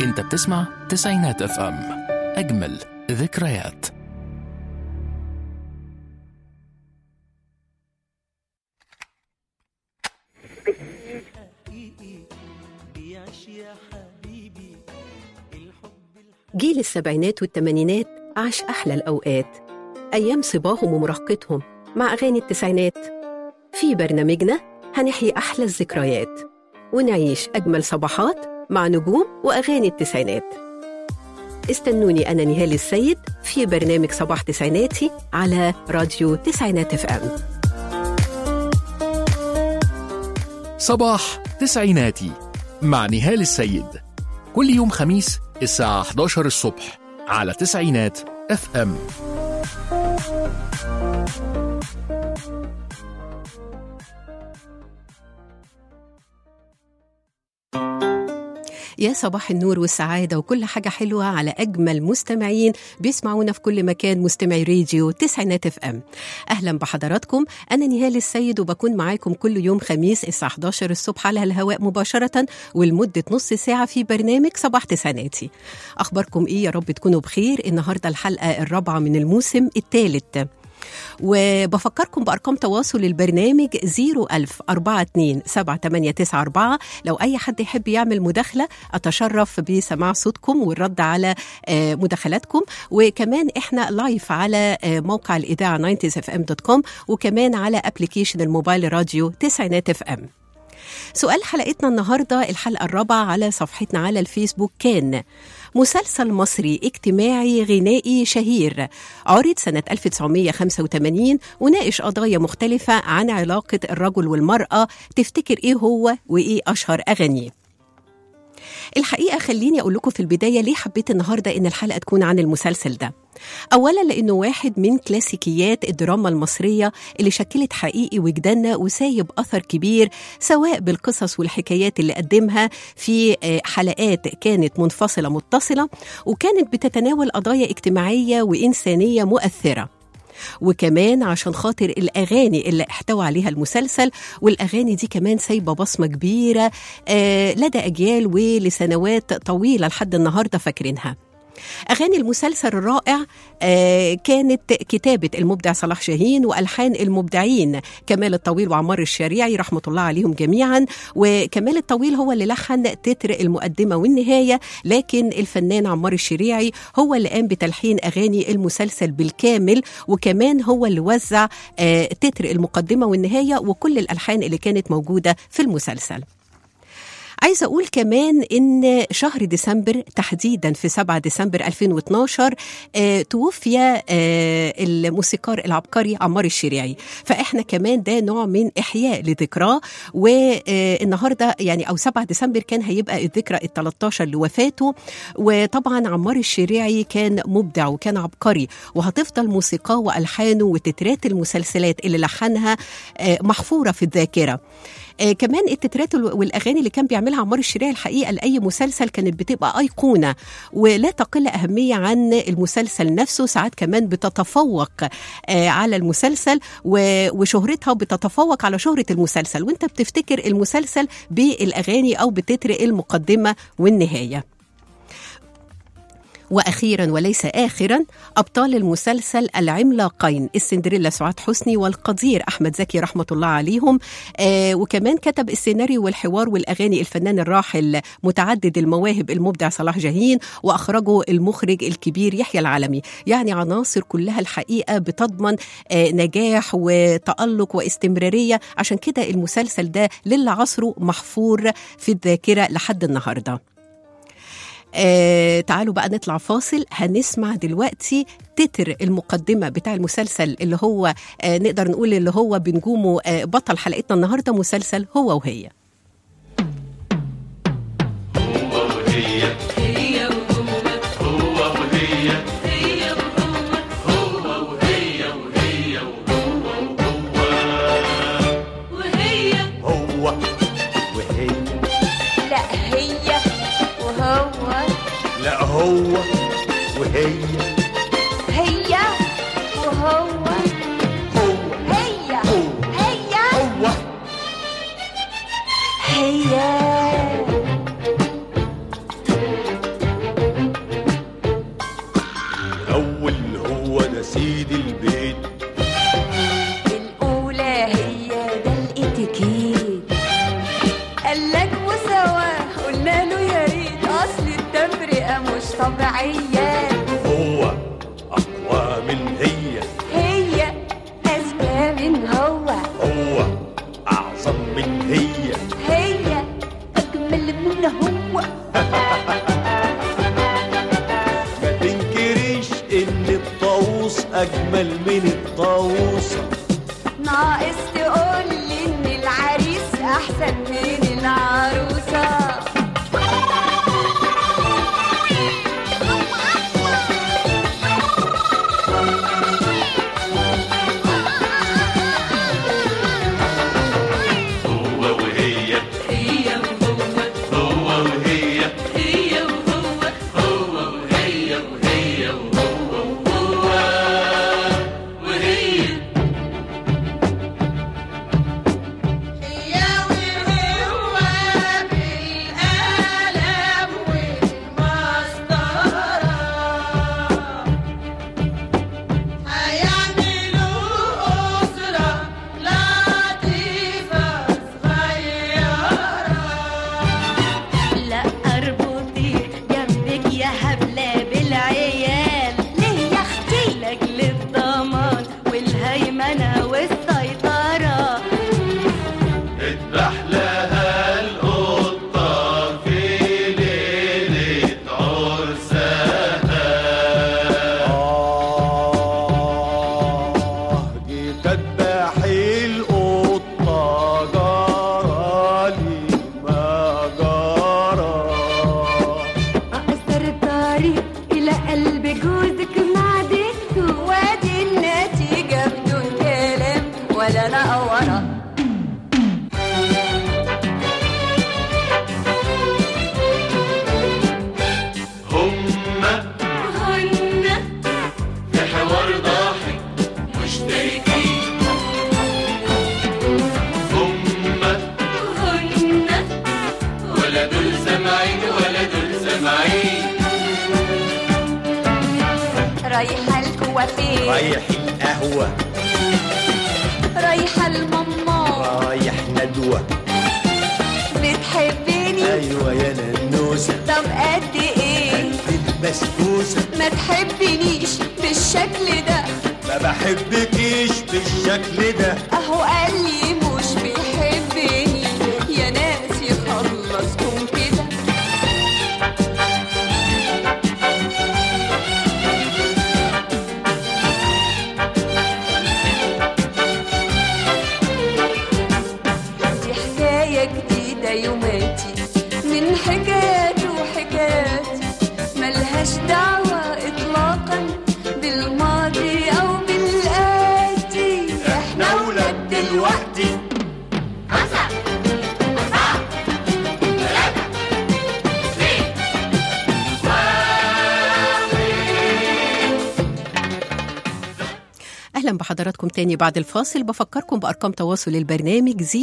انت بتسمع تسعينات اف ام اجمل ذكريات جيل السبعينات والثمانينات عاش أحلى الأوقات أيام صباهم ومراهقتهم مع أغاني التسعينات في برنامجنا هنحيي أحلى الذكريات ونعيش أجمل صباحات مع نجوم وأغاني التسعينات استنوني أنا نهال السيد في برنامج صباح تسعيناتي على راديو تسعينات اف ام صباح تسعيناتي مع نهال السيد كل يوم خميس الساعة 11 الصبح على تسعينات اف ام يا صباح النور والسعادة وكل حاجة حلوة على أجمل مستمعين بيسمعونا في كل مكان مستمعي راديو تسعينات اف ام أهلا بحضراتكم أنا نهال السيد وبكون معاكم كل يوم خميس الساعة 11 الصبح على الهواء مباشرة ولمدة نص ساعة في برنامج صباح تسعيناتي أخباركم إيه يا رب تكونوا بخير النهاردة الحلقة الرابعة من الموسم الثالث وبفكركم بأرقام تواصل البرنامج 01000 42 7894 لو أي حد يحب يعمل مداخلة أتشرف بسماع صوتكم والرد على آه، مداخلاتكم وكمان إحنا لايف على آه، موقع الإذاعة 90fm.com وكمان على أبليكيشن الموبايل راديو تسعينات اف ام سؤال حلقتنا النهاردة الحلقة الرابعة على صفحتنا على الفيسبوك كان مسلسل مصري اجتماعي غنائي شهير عرض سنة 1985 وناقش قضايا مختلفة عن علاقة الرجل والمرأة تفتكر ايه هو وايه أشهر أغانيه الحقيقة خليني أقول لكم في البداية ليه حبيت النهاردة إن الحلقة تكون عن المسلسل ده أولا لأنه واحد من كلاسيكيات الدراما المصرية اللي شكلت حقيقي وجداننا وسايب أثر كبير سواء بالقصص والحكايات اللي قدمها في آه، حلقات كانت منفصلة متصلة وكانت بتتناول قضايا اجتماعية وإنسانية مؤثرة وكمان عشان خاطر الأغاني اللي احتوى عليها المسلسل والأغاني دي كمان سايبة بصمة كبيرة آه، لدى أجيال ولسنوات طويلة لحد النهاردة فاكرينها أغاني المسلسل الرائع آه، كانت كتابة المبدع صلاح شاهين وألحان المبدعين كمال الطويل وعمار الشريعي رحمة الله عليهم جميعا وكمال الطويل هو اللي لحن تتر المقدمة والنهاية لكن الفنان عمار الشريعي هو اللي قام بتلحين أغاني المسلسل بالكامل وكمان هو اللي وزع آه، تتر المقدمة والنهاية وكل الألحان اللي كانت موجودة في المسلسل عايزة أقول كمان إن شهر ديسمبر تحديدا في 7 ديسمبر 2012 آه توفي آه الموسيقار العبقري عمار الشريعي فإحنا كمان ده نوع من إحياء لذكراه والنهاردة يعني أو 7 ديسمبر كان هيبقى الذكرى ال 13 لوفاته وطبعا عمار الشريعي كان مبدع وكان عبقري وهتفضل موسيقاه وألحانه وتترات المسلسلات اللي لحنها آه محفورة في الذاكرة آه كمان التترات وال- والاغاني اللي كان بيعملها عمار الشريعي الحقيقه لاي مسلسل كانت بتبقى ايقونه ولا تقل اهميه عن المسلسل نفسه ساعات كمان بتتفوق آه على المسلسل و- وشهرتها بتتفوق على شهره المسلسل وانت بتفتكر المسلسل بالاغاني او بتتر المقدمه والنهايه واخيرا وليس اخرا ابطال المسلسل العملاقين السندريلا سعاد حسني والقدير احمد زكي رحمه الله عليهم آه وكمان كتب السيناريو والحوار والاغاني الفنان الراحل متعدد المواهب المبدع صلاح جاهين واخرجه المخرج الكبير يحيى العالمي يعني عناصر كلها الحقيقه بتضمن آه نجاح وتالق واستمراريه عشان كده المسلسل ده للي عصره محفور في الذاكره لحد النهارده آه تعالوا بقى نطلع فاصل هنسمع دلوقتي تتر المقدمة بتاع المسلسل اللي هو آه نقدر نقول اللي هو بنجومه آه بطل حلقتنا النهاردة مسلسل هو وهي هو وهي لا هي وهو لا هو وهي هي وهو هو هي هي هو هي اتيكيت قالك مساواة قلنا له يا ريت اصل التفرقة مش طبيعية هو أقوى من هي هي اذكى من هو هو أعظم من هي هي اجمل من هو ما تنكريش إن الطاووس أجمل من الطاووسة ناقص تقول لي ان العريس احسن من العروسه هو وهي هي وهو هو وهي هي وهو هو وهي وهي وهو وهو وهي لا اربطي جنبك يا هبله بالعيال ليه يا اختي لاجل الضمان والهيمنه والسيطره اذبح لها القطة في ليلة عرسها آه جيت اذبح القطة جرالي ما جرى أقصر الطريق إلى قلب جوزك معدته وادي النتيجة بدون كلام ولا نقورة هما هن في حوار ضاحك مشتركين هما هن ولا دول سامعين ولا دول سامعين رايحة الكوافير رايح القهوة رايحة الماما رايح ندوة بتحبني أيوة يا ننوسة طب قد ايه البسبوسة ما تحبنيش بالشكل ده ما بحبكيش بالشكل ده اهو قال لي مش بيحبني يا ناس يخلصكم كده دي حكاية جديدة يوماتي من حكايات وحكاياتي ملهاش دعوة إطلاقا بالماضي أو بالآتي احنا ولاد دلوقتي أهلا بحضراتكم تاني بعد الفاصل بفكركم بأرقام تواصل البرنامج 010427894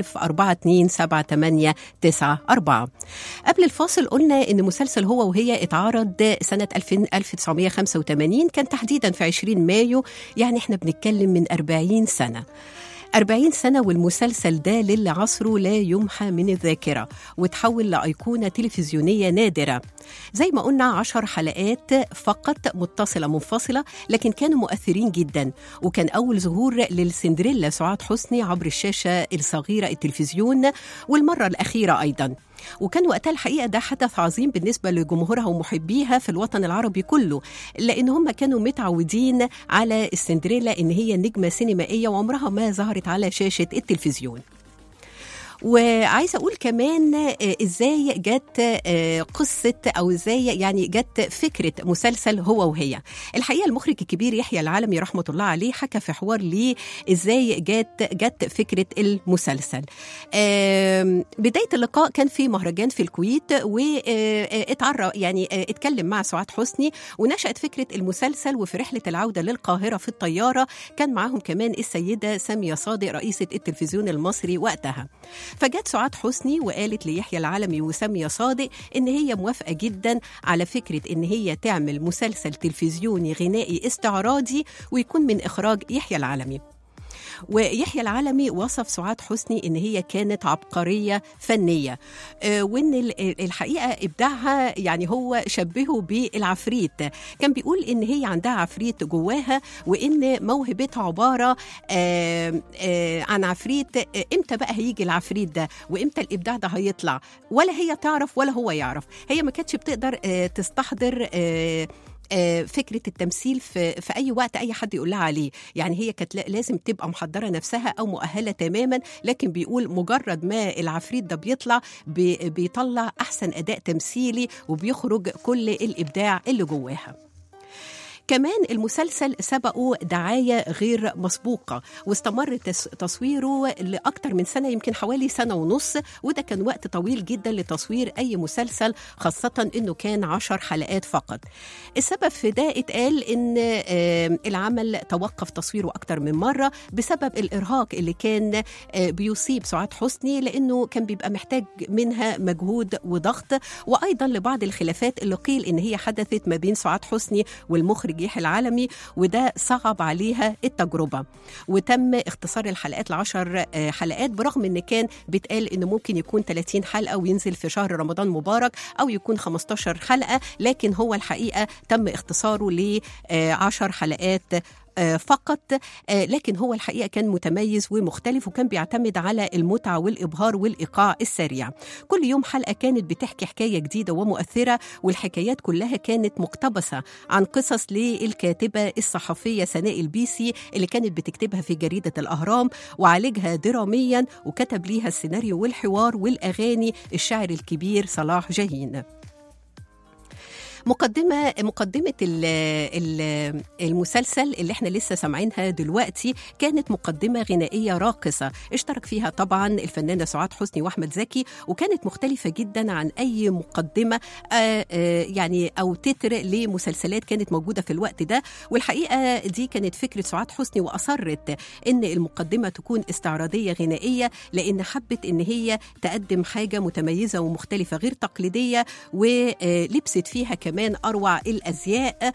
قبل الفاصل قلنا إن مسلسل هو وهي اتعرض سنة 2000 1985 كان تحديدا في 20 مايو يعني احنا بنتكلم من 40 سنة 40 سنة والمسلسل ده للي عصره لا يمحى من الذاكرة وتحول لأيقونة تلفزيونية نادرة زي ما قلنا عشر حلقات فقط متصلة منفصلة لكن كانوا مؤثرين جدا وكان أول ظهور للسندريلا سعاد حسني عبر الشاشة الصغيرة التلفزيون والمرة الأخيرة أيضا وكان وقتها الحقيقة ده حدث عظيم بالنسبة لجمهورها ومحبيها في الوطن العربي كله لأن هم كانوا متعودين على السندريلا إن هي نجمة سينمائية وعمرها ما ظهرت على شاشة التلفزيون وعايزه اقول كمان آه، ازاي جت آه، قصه او ازاي يعني جت فكره مسلسل هو وهي الحقيقه المخرج الكبير يحيى العالمي رحمه الله عليه حكى في حوار ليه ازاي جت جت فكره المسلسل آم، بدايه اللقاء كان في مهرجان في الكويت واتعرف يعني آه، اتكلم مع سعاد حسني ونشأت فكرة المسلسل وفي رحلة العودة للقاهرة في الطيارة كان معاهم كمان السيدة سامية صادق رئيسة التلفزيون المصري وقتها فجت سعاد حسني وقالت ليحيى العالمي وسامية صادق إن هي موافقة جدا على فكرة إن هي تعمل مسلسل تلفزيوني غنائي استعراضي ويكون من إخراج يحيى العالمي ويحيى العالمي وصف سعاد حسني ان هي كانت عبقريه فنيه آه، وان ال- الحقيقه ابداعها يعني هو شبهه بالعفريت كان بيقول ان هي عندها عفريت جواها وان موهبتها عباره آه، آه، عن عفريت آه، امتى بقى هيجي العفريت ده وامتى الابداع ده هيطلع ولا هي تعرف ولا هو يعرف هي ما كانتش بتقدر آه، تستحضر آه، آه، فكره التمثيل في في اي وقت اي حد يقول لها عليه يعني هي كانت لا- لازم تبقى محضره نفسها او مؤهله تماما لكن بيقول مجرد ما العفريت ده بيطلع بي- بيطلع احسن اداء تمثيلي وبيخرج كل الابداع اللي جواها كمان المسلسل سبقه دعاية غير مسبوقة واستمر تس- تصويره لأكثر من سنة يمكن حوالي سنة ونص وده كان وقت طويل جدا لتصوير أي مسلسل خاصة أنه كان عشر حلقات فقط السبب في ده اتقال أن آه، العمل توقف تصويره أكثر من مرة بسبب الإرهاق اللي كان آه، بيصيب سعاد حسني لأنه كان بيبقى محتاج منها مجهود وضغط وأيضا لبعض الخلافات اللي قيل إن هي حدثت ما بين سعاد حسني والمخرج يحيى العالمي وده صعب عليها التجربة وتم اختصار الحلقات لعشر آه، حلقات برغم ان كان بيتقال انه ممكن يكون 30 حلقة وينزل في شهر رمضان مبارك او يكون 15 حلقة لكن هو الحقيقة تم اختصاره ل 10 حلقات آه، فقط آه، لكن هو الحقيقه كان متميز ومختلف وكان بيعتمد على المتعه والابهار والايقاع السريع كل يوم حلقه كانت بتحكي حكايه جديده ومؤثره والحكايات كلها كانت مقتبسه عن قصص للكاتبه الصحفيه سناء البيسي اللي كانت بتكتبها في جريده الاهرام وعالجها دراميا وكتب ليها السيناريو والحوار والاغاني الشاعر الكبير صلاح جاهين مقدمة مقدمة ال ال المسلسل اللي احنا لسه سامعينها دلوقتي كانت مقدمة غنائية راقصة اشترك فيها طبعا الفنانة سعاد حسني وأحمد زكي وكانت مختلفة جدا عن أي مقدمة آه، آه، يعني أو تتر لمسلسلات كانت موجودة في الوقت ده والحقيقة دي كانت فكرة سعاد حسني وأصرت إن المقدمة تكون استعراضية غنائية لأن حبت إن هي تقدم حاجة متميزة ومختلفة غير تقليدية ولبست فيها كمان أروع الأزياء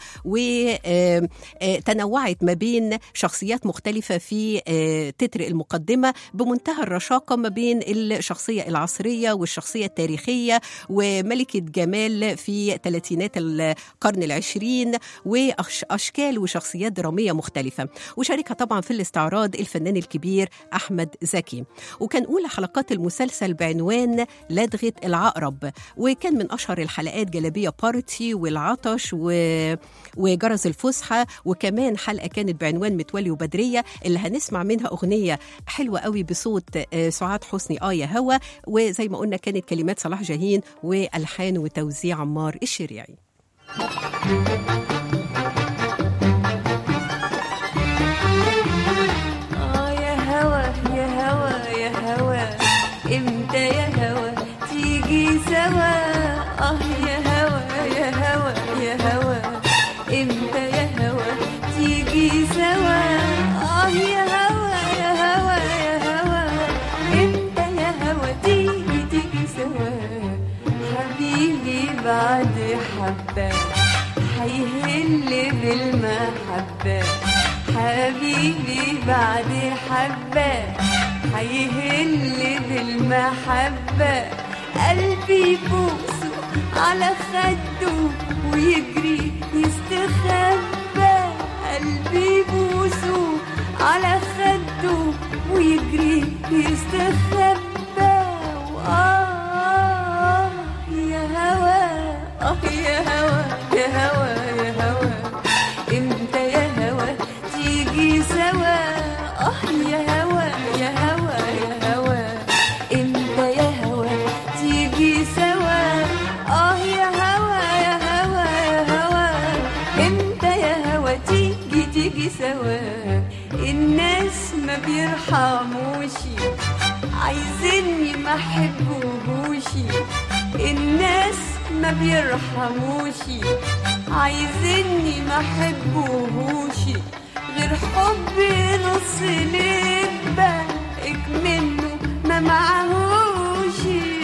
وتنوعت ما بين شخصيات مختلفة في آه، تتر المقدمة بمنتهى الرشاقة ما بين الشخصية العصرية والشخصية التاريخية وملكة جمال في ثلاثينات القرن العشرين وأشكال وشخصيات درامية مختلفة وشاركها طبعا في الاستعراض الفنان الكبير أحمد زكي وكان أولى حلقات المسلسل بعنوان لدغة العقرب وكان من أشهر الحلقات جلابية بارتي والعطش و... وجرس الفسحة وكمان حلقة كانت بعنوان متولي وبدرية اللي هنسمع منها أغنية حلوة قوي بصوت آه، سعاد حسني آه يا هوا وزي ما قلنا كانت كلمات صلاح جاهين وألحان وتوزيع عمار الشريعي آه يا هوا يا هوا يا هوا امتى يا هوا تيجي سوا اه يا هوا يا هوا يا هوا امتى يا هوا تيجي سوا اه يا هوا يا هوا يا هوا امتى يا هوا تيجي تيجي سوا حبيبي بعد حبه هيهل بالمحبة حبيبي بعد حبة هيهل بالمحبة قلبي يبوسه على خده ويجري يستخبى قلبي يبوسه على خده ويجري يستخبى وآه يا هوا آه يا هوا يا هوا يا هوا امتى يا هوا تيجي سوا اه يا هوا يا هوا يا هوا امتى يا هوا تيجي سوا اه يا هوا يا هوا يا هوا امتى يا هوا تيجي تيجي سوا الناس ما بيرحموش عايزيني ما احبوهوش الناس ما بيرحموش عايزيني ما احبوهوش غير حب نص لبة منه ما معهوش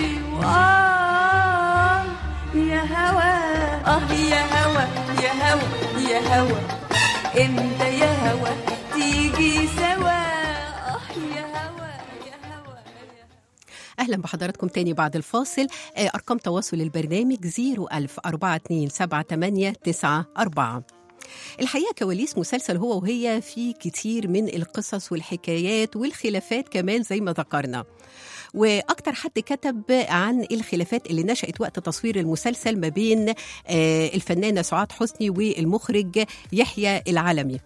وآه يا هوا اه يا هوا يا هوا يا هوا امتى يا هوا تيجي سوا أهلا بحضراتكم تاني بعد الفاصل آه، أرقام تواصل البرنامج 01000 427 الحقيقة كواليس مسلسل هو وهي في كتير من القصص والحكايات والخلافات كمان زي ما ذكرنا واكتر حد كتب عن الخلافات اللي نشأت وقت تصوير المسلسل ما بين آه، الفنانة سعاد حسني والمخرج يحيى العلمي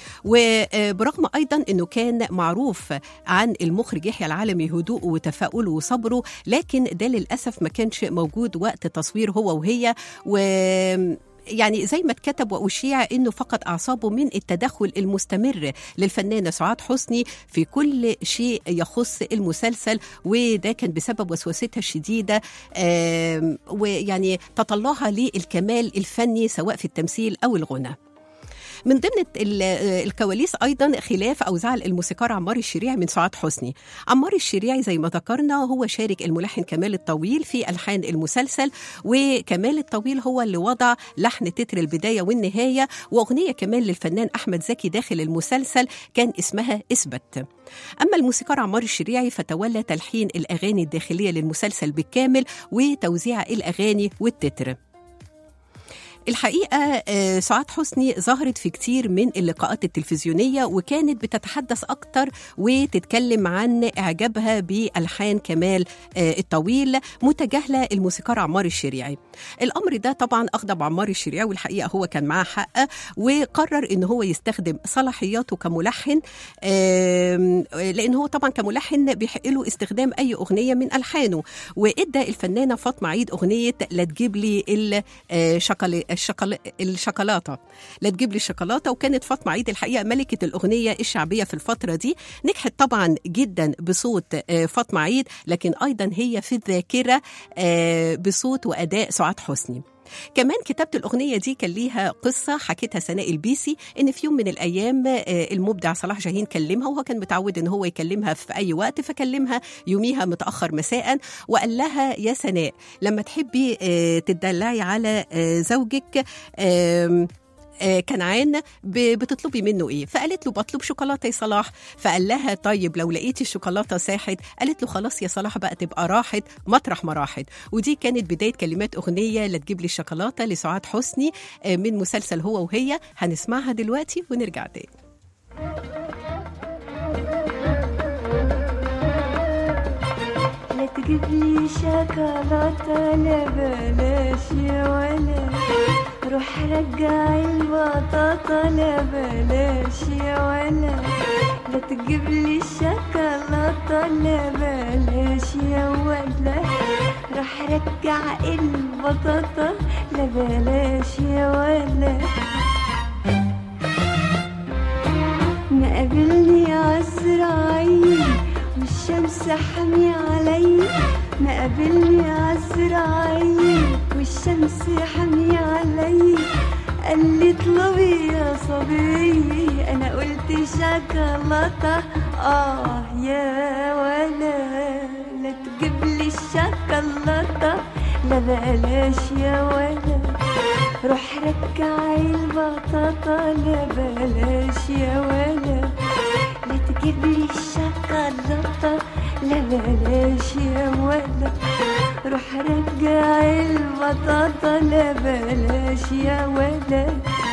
وبرغم ايضا انه كان معروف عن المخرج يحيى العالمي هدوءه وتفاؤله وصبره لكن ده للاسف ما كانش موجود وقت تصوير هو وهي و يعني زي ما اتكتب واشيع انه فقد اعصابه من التدخل المستمر للفنانه سعاد حسني في كل شيء يخص المسلسل وده كان بسبب وسوستها الشديده آم، ويعني تطلعها للكمال الفني سواء في التمثيل او الغنى. من ضمن ال- الكواليس ايضا خلاف او زعل الموسيقار عمار الشريعي من سعاد حسني عمار الشريعي زي ما ذكرنا هو شارك الملحن كمال الطويل في الحان المسلسل وكمال الطويل هو اللي وضع لحن تتر البدايه والنهايه واغنيه كمان للفنان احمد زكي داخل المسلسل كان اسمها اثبت اما الموسيقار عمار الشريعي فتولى تلحين الاغاني الداخليه للمسلسل بالكامل وتوزيع الاغاني والتتر الحقيقة آه، سعاد حسني ظهرت في كتير من اللقاءات التلفزيونية وكانت بتتحدث أكتر وتتكلم عن إعجابها بألحان كمال آه، الطويل متجاهلة الموسيقار عمار الشريعي الأمر ده طبعا أغضب عمار الشريعي والحقيقة هو كان معاه حق وقرر إن هو يستخدم صلاحياته كملحن آم، لأن هو طبعا كملحن بيحق له استخدام أي أغنية من ألحانه وإدى الفنانة فاطمة عيد أغنية لا تجيب لي الشقل الشقل الشوكولاته لا تجيب لي الشوكولاته وكانت فاطمه عيد الحقيقه ملكه الاغنيه الشعبيه في الفتره دي نجحت طبعا جدا بصوت آه، فاطمه عيد لكن ايضا هي في الذاكره آه، بصوت واداء سعاد حسني كمان كتابة الأغنية دي كان ليها قصة حكيتها سناء البيسي إن في يوم من الأيام آه، المبدع صلاح جاهين كلمها وهو كان متعود إن هو يكلمها في أي وقت فكلمها يوميها متأخر مساء وقال لها يا سناء لما تحبي آه، تدلعي على آه، زوجك آم، آه، كنعان ب- بتطلبي منه ايه فقالت له بطلب شوكولاته يا صلاح فقال لها طيب لو لقيتي الشوكولاته ساحت قالت له خلاص يا صلاح بقى تبقى راحت مطرح ما راحت ودي كانت بدايه كلمات اغنيه لا تجيب لي الشوكولاته لسعاد حسني آه، من مسلسل هو وهي هنسمعها دلوقتي ونرجع تاني لا تجيب لي شوكولاتة لا بلاش يا ولا روح رجع البطاطا لا بلاش يا ولا لا تجيب لي الشوكولاتة لا بلاش يا ولا روح رجع البطاطا لا بلاش يا ولا مقابلني عزرائيل والشمس حامية علي مقابلني عزرائيل والشمس حامية علي قال لي اطلبي يا صبي انا قلت شوكولاتة اه يا ولا لا تجيب لي الشوكولاتة لا بلاش يا ولا روح رجع البطاطا لا بلاش يا ولا لا تجيب لي الشوكولاتة لا بلاش يا ولا روح رجع البطاطا لا بلاش يا ولا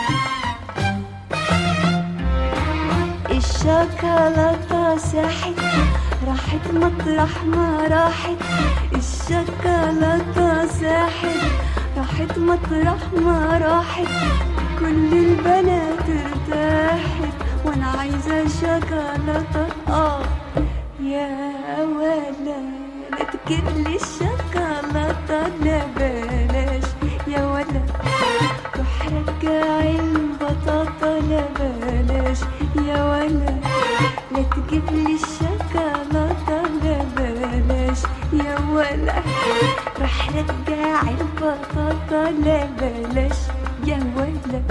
الشوكولاتة ساحت راحت مطرح ما راحت الشوكولاتة ساحت راحت مطرح ما راحت كل البنات ارتاحت وانا عايزة شوكولاتة اه يا ولا لا تجيب لي الشوكولاتة لا بلاش يا ولا روح رجع البطاطا لا بلاش يا ولا لا تجيب لي الشوكولاتة لا بلاش يا ولا روح رجع البطاطا لا بلاش يا ولا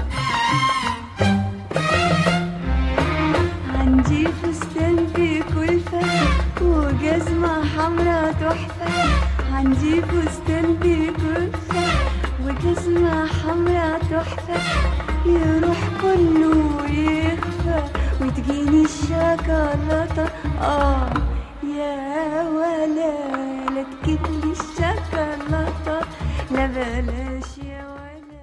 عندي فستان بكلفة وجزمة حمرا تحفة عندي فستان بكلفة وجزمة حمرا تحفة يروح كله يخفى وتجيني الشوكولاتة اه يا ولا ولا تكتلي الشوكولاتة لا بلاش يا ولا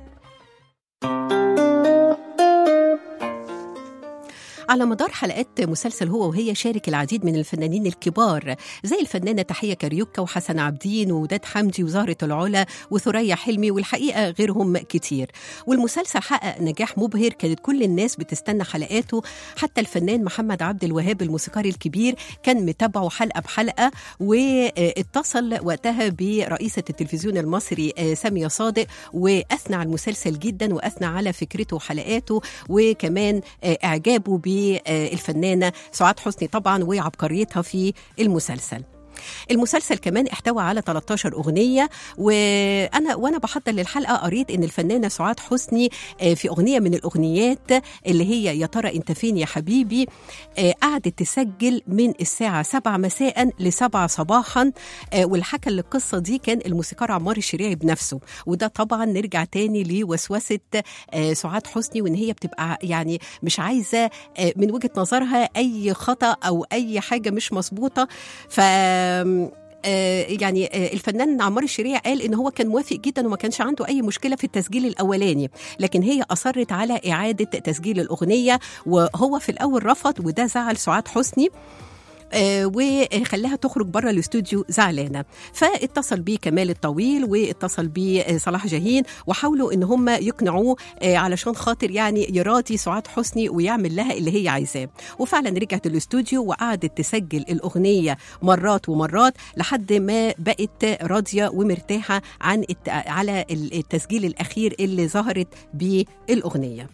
على مدار حلقات مسلسل هو وهي شارك العديد من الفنانين الكبار زي الفنانة تحية كاريوكا وحسن عابدين ووداد حمدي وزهرة العلا وثريا حلمي والحقيقة غيرهم كتير والمسلسل حقق نجاح مبهر كانت كل الناس بتستنى حلقاته حتى الفنان محمد عبد الوهاب الموسيقار الكبير كان متابعه حلقة بحلقة واتصل وقتها برئيسة التلفزيون المصري آه، سامية صادق وأثنى على المسلسل جدا وأثنى على فكرته وحلقاته وكمان آه، إعجابه بالفنانة سعاد حسني طبعا وعبقريتها في المسلسل المسلسل كمان احتوى على 13 اغنيه وانا وانا بحضر للحلقه قريت ان الفنانه سعاد حسني آه، في اغنيه من الاغنيات اللي هي يا ترى انت فين يا حبيبي آه، قعدت تسجل من الساعه 7 مساء ل 7 صباحا آه، والحكى للقصه دي كان الموسيقار عمار الشريعي بنفسه وده طبعا نرجع تاني لوسوسه آه، سعاد حسني وان هي بتبقى يعني مش عايزه آه، من وجهه نظرها اي خطا او اي حاجه مش مظبوطه ف آه، يعني آه، الفنان عمار الشريع قال ان هو كان موافق جدا وما كانش عنده اي مشكله في التسجيل الاولاني لكن هي اصرت على اعاده تسجيل الاغنيه وهو في الاول رفض وده زعل سعاد حسني آه، وخلاها تخرج بره الاستوديو زعلانه فاتصل بيه كمال الطويل واتصل بيه آه، صلاح جاهين وحاولوا ان هم يقنعوه آه، علشان خاطر يعني يراضي سعاد حسني ويعمل لها اللي هي عايزاه وفعلا رجعت الاستوديو وقعدت تسجل الاغنيه مرات ومرات لحد ما بقت راضيه ومرتاحه عن الت... على التسجيل الاخير اللي ظهرت بيه الاغنيه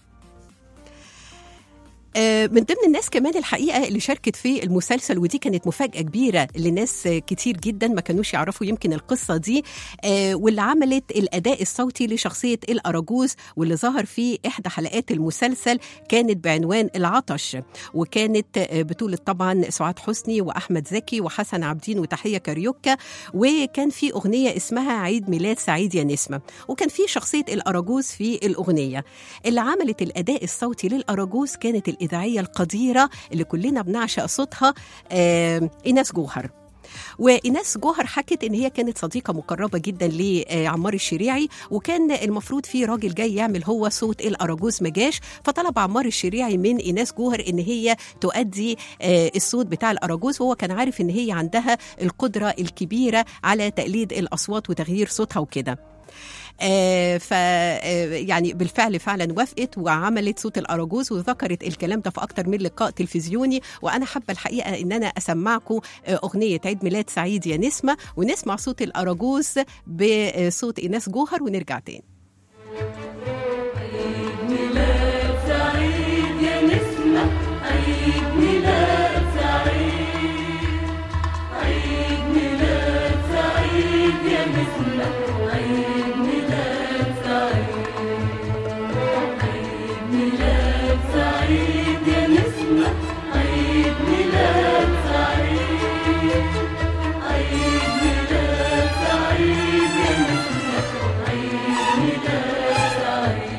آه، من ضمن الناس كمان الحقيقه اللي شاركت في المسلسل ودي كانت مفاجاه كبيره لناس آه، كتير جدا ما كانوش يعرفوا يمكن القصه دي آه، واللي عملت الاداء الصوتي لشخصيه الاراجوز واللي ظهر في احدى حلقات المسلسل كانت بعنوان العطش وكانت آه، بطوله طبعا سعاد حسني واحمد زكي وحسن عابدين وتحيه كاريوكا وكان في اغنيه اسمها عيد ميلاد سعيد يا نسمه وكان في شخصيه الاراجوز في الاغنيه اللي عملت الاداء الصوتي للاراجوز كانت الاذاعيه القديره اللي كلنا بنعشق صوتها آه، ايناس جوهر وايناس جوهر حكت ان هي كانت صديقه مقربه جدا لعمار الشريعي وكان المفروض في راجل جاي يعمل هو صوت الاراجوز مجاش فطلب عمار الشريعي من ايناس جوهر ان هي تؤدي آه، الصوت بتاع الاراجوز وهو كان عارف ان هي عندها القدره الكبيره على تقليد الاصوات وتغيير صوتها وكده آه ف آه، يعني بالفعل فعلا وافقت وعملت صوت الاراجوز وذكرت الكلام ده في اكتر من لقاء تلفزيوني وانا حابه الحقيقه ان انا اسمعكم آه، اغنيه عيد ميلاد سعيد يا نسمه ونسمع صوت الاراجوز بصوت ايناس جوهر ونرجع تاني ميلاد سعيد يا نسمة عيد ميلاد سعيد عيد ميلاد سعيد يا نسمة عيد ميلاد سعيد عيد ميلاد سعيد يا نسمة عيد ميلاد سعيد عيد ميلاد سعيد يا نسمة عيد ميلاد سعيد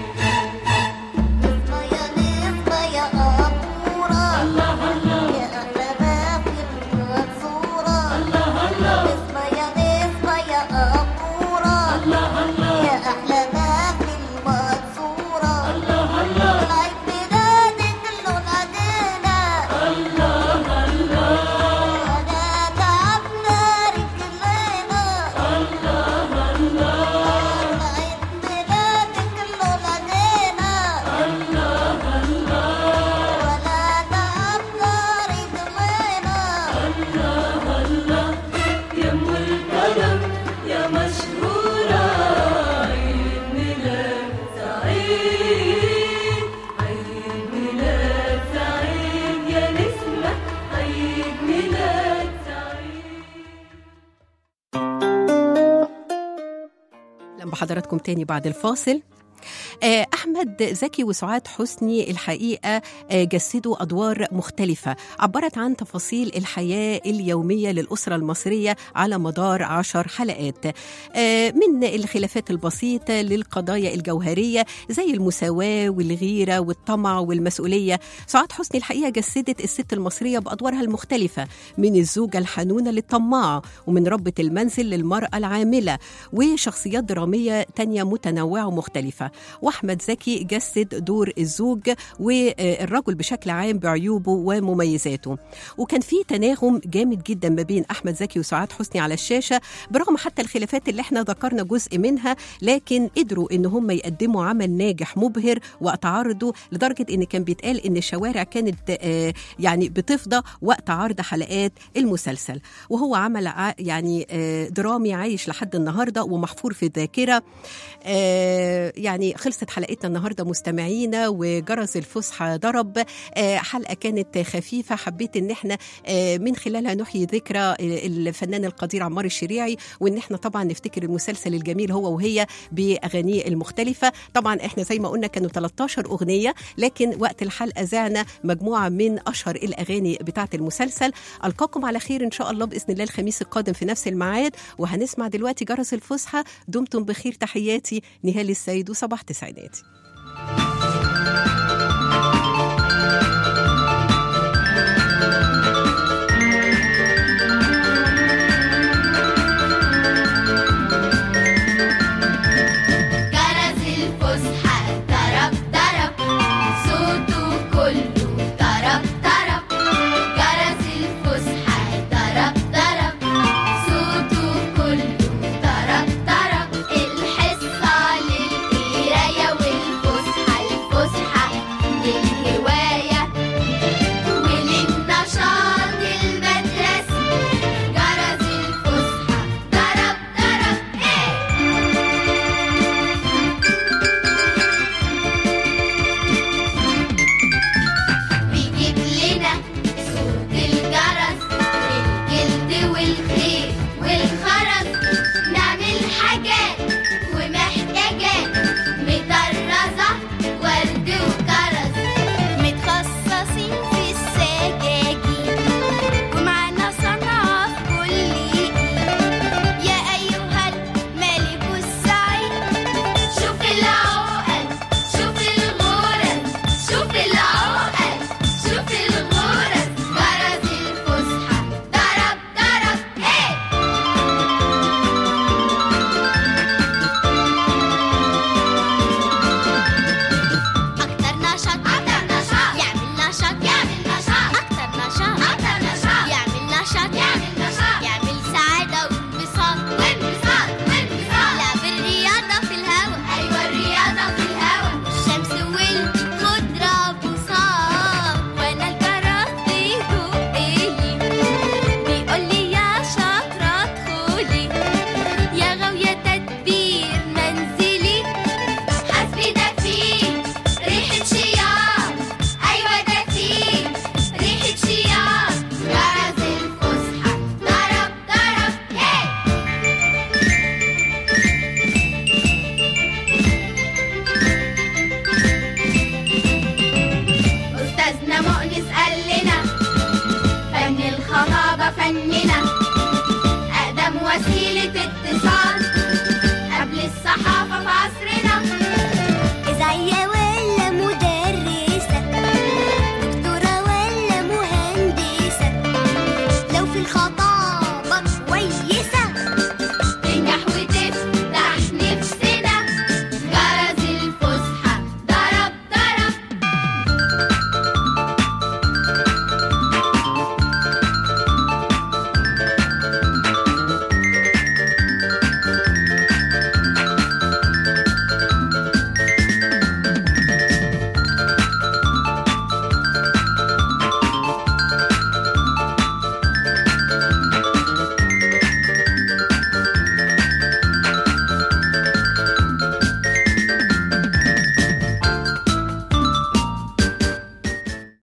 يا نسمة يا أمورة الله الله يا أحلى ما في المنصورة الله الله نسمة يا نسمة يا أمورة الله الله يا أحلى ما في المنصورة الله الله العيد ميلادك له نادينا الله الله أنا تعبنا رجلينا الله الله العيد ميلادك له نادينا الله الله ولا تعبنا رجلينا الله الله يا ام الكرم يا مشهورة عيد ميلاد سعيد عيد ميلاد سعيد يا نسمة عيد ميلاد سعيد اهلا بحضراتكم تاني بعد الفاصل آه، أحمد زكي وسعاد حسني الحقيقة آه، جسدوا أدوار مختلفة عبرت عن تفاصيل الحياة اليومية للأسرة المصرية على مدار عشر حلقات آه، من الخلافات البسيطة للقضايا الجوهرية زي المساواة والغيرة والطمع والمسؤولية سعاد حسني الحقيقة جسدت الست المصرية بأدوارها المختلفة من الزوجة الحنونة للطماعة ومن ربة المنزل للمرأة العاملة وشخصيات درامية تانية متنوعة ومختلفة وأحمد زكي جسد دور الزوج والرجل بشكل عام بعيوبه ومميزاته وكان في تناغم جامد جدا ما بين أحمد زكي وسعاد حسني على الشاشة برغم حتى الخلافات اللي احنا ذكرنا جزء منها لكن قدروا ان هم يقدموا عمل ناجح مبهر وقت عرضه لدرجة ان كان بيتقال ان الشوارع كانت آه، يعني بتفضى وقت عرض حلقات المسلسل وهو عمل ع- يعني آه، درامي عايش لحد النهارده ومحفور في الذاكره آه، يعني خلصت حلقتنا النهارده مستمعينا وجرس الفسحه ضرب آه، حلقه كانت خفيفه حبيت ان احنا آه، من خلالها نحيي ذكرى آه، الفنان القدير عمار الشريعي وان احنا طبعا نفتكر المسلسل الجميل هو وهي باغانيه المختلفه طبعا احنا زي ما قلنا كانوا 13 اغنيه لكن وقت الحلقه زعنا مجموعه من اشهر الاغاني بتاعه المسلسل القاكم على خير ان شاء الله باذن الله الخميس القادم في نفس الميعاد وهنسمع دلوقتي جرس الفسحه دمتم بخير تحياتي نهال السيد وصباح تسعيناتي